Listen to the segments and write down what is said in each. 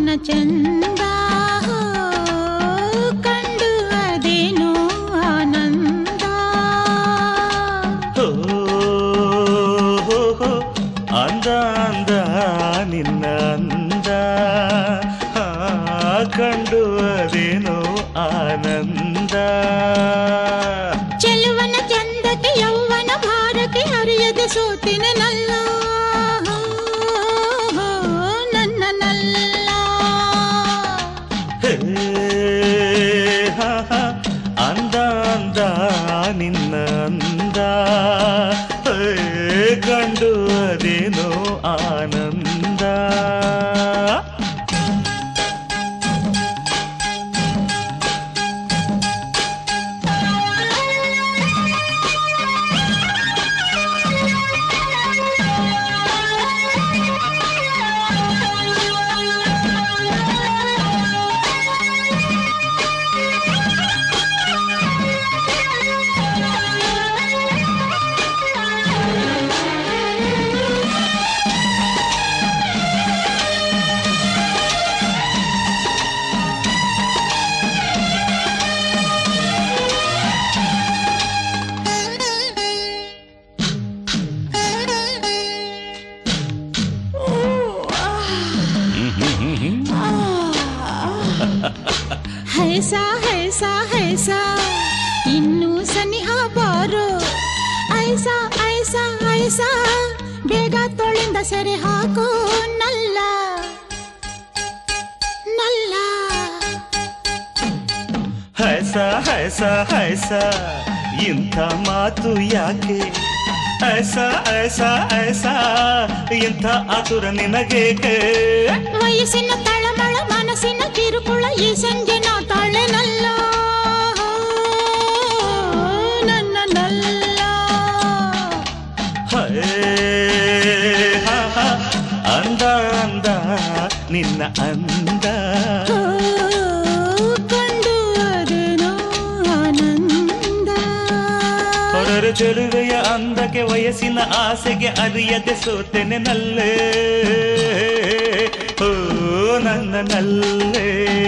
ಚಂದ ಕಂಡು ಅದೇನೋ ಆನಂದ ಹೋ, ಹೋ, ಹೋ, ಅಂದ ಅಂದ ನಿನ್ನ ಅಂದ ಆ, ಕಂಡು ಅದೇನೋ ಆನಂದ ಚೆಲುವನ ಚಂದಕ್ಕೆ ಯೌವನ ಭಾರಕ್ಕೆ ಹರಿಯದೆ ಸೋತಿನ ನಲ್ಲ ನನ್ನ ನಲ್ಲ ಹೇ, ಹಾ, ಹಾ, ಅಂದ ಅಂದ ನಿನ್ನ ಅಂದ ಹೇ, ಕಂಡು ಅದೇನೋ ಆನಂದ ಹೈಸಾ ಹೈಸಾ ಹೈಸಾ ಇನ್ನೂ ಸನಿಹ ಬಾರೋ ಐಸಾ ಐಸಾ ಐಸಾ ಬೇಗ ತೊಳಿಂದ ಸೆರೆ ಹಾಕೋ ನಲ್ಲ ನಲ್ಲ ಹೈಸ ಹೈಸ ಹೈಸ ಇಂಥ ಮಾತು ಯಾಕೆ ಐಸ ಐಸ ಐಸ ಇಂಥ ಆತುರ ನಿನಗೇಕೆ ವಯಸ್ಸಿನ ತಳಮಳ ಮನಸ್ಸಿನ ಕಿರುಕುಳ ಈ ಸಂಜೆ ನಾ ತಾಳೆ ನಲ್ಲ ನನ್ನ ನಲ್ಲ ಹೇ, ಹಾ, ಹಾ, ಅಂದ ಅಂದ ನಿನ್ನ ಅಂದ ಓ, ಕಂಡು ಅದೇನೋ ಆನಂದ ಹೊರರ ಚೆಲುವೆಯ ಅಂದಕ್ಕೆ ವಯಸ್ಸಿನ ಆಸೆಗೆ ಅರಿಯದೆ ಸೋತೆನೆ ನಲ್ಲೇ ಓ ನನ್ನ ನಲ್ಲೇ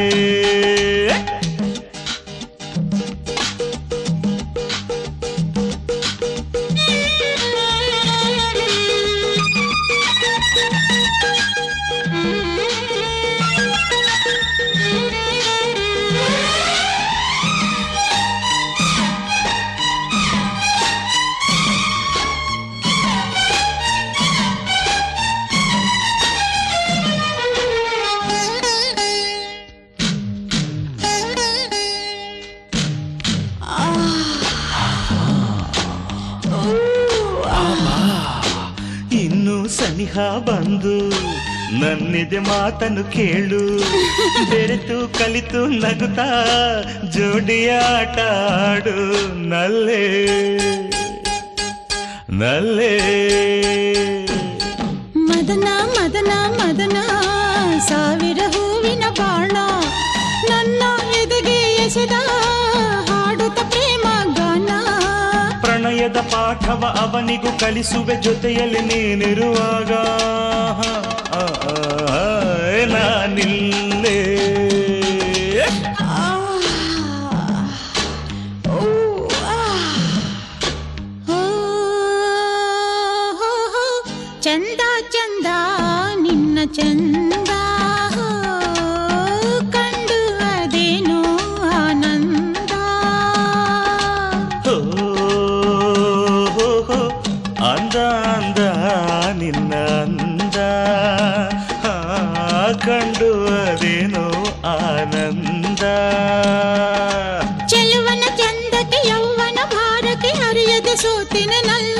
ಇನ್ನು ಸನಿಹ ಬಂದು ನನ್ನಿದೆ ಮಾತನ್ನು ಕೇಳು ಬೆರೆತು ಕಲಿತು ನಗುತ್ತಾ ಜೋಡಿಯಾಟ ಆಡು ನಲ್ಲೇ ನಲ್ಲೇ ಮದನ ಮದನ ಮದನ ಸಾವಿರ ಹೂವಿನ ಬಾಣ ನನ್ನ ಎದೆಗೆ ಎಸೆದ ಹಾಡುತ್ತ ಪ್ರೇಮ ಗಾನ ಪ್ರಣಯದ ಪಾಠವ ಅವನಿಗೂ ಕಲಿಸುವೆ ಜೊತೆಯಲ್ಲಿ ನೀನಿರುವಾಗ ಆ, ಆ, ಆ, ನಾನಿಲ್ಲೇ ಆ, ಓ, ಆ. ಓ, ಹೋ, ಹೋ, ಚಂದ ಚಂದ ನಿನ್ನ ಚಂದ ಕಂಡು ಅದೇನೋ ಆನಂದ ಹೋ, ಹೋ, ಹೋ, ಅಂದ ಅಂದ ನಿನ್ನ ಅಂದ ಆ, ಕಂಡು ಅದೇನೋ ಆನಂದ ಚೆಲುವನ ಚಂದಕ್ಕೆ ಯೌವನ ಭಾರಕ್ಕೆ ಹರಿಯದೆ ಸೋತಿನ ನಲ್ಲ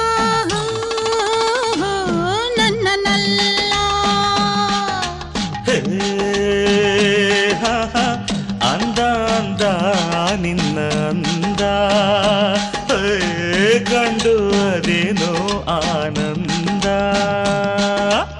ನನ್ನ ನಲ್ಲ ಹೇ, ಹಾ, ಹಾ, ಅಂದ ಅಂದ ನಿನ್ನ ಅಂದ ಹೇ, ಕಂಡು ಅದೇನೋ ಆನಂದ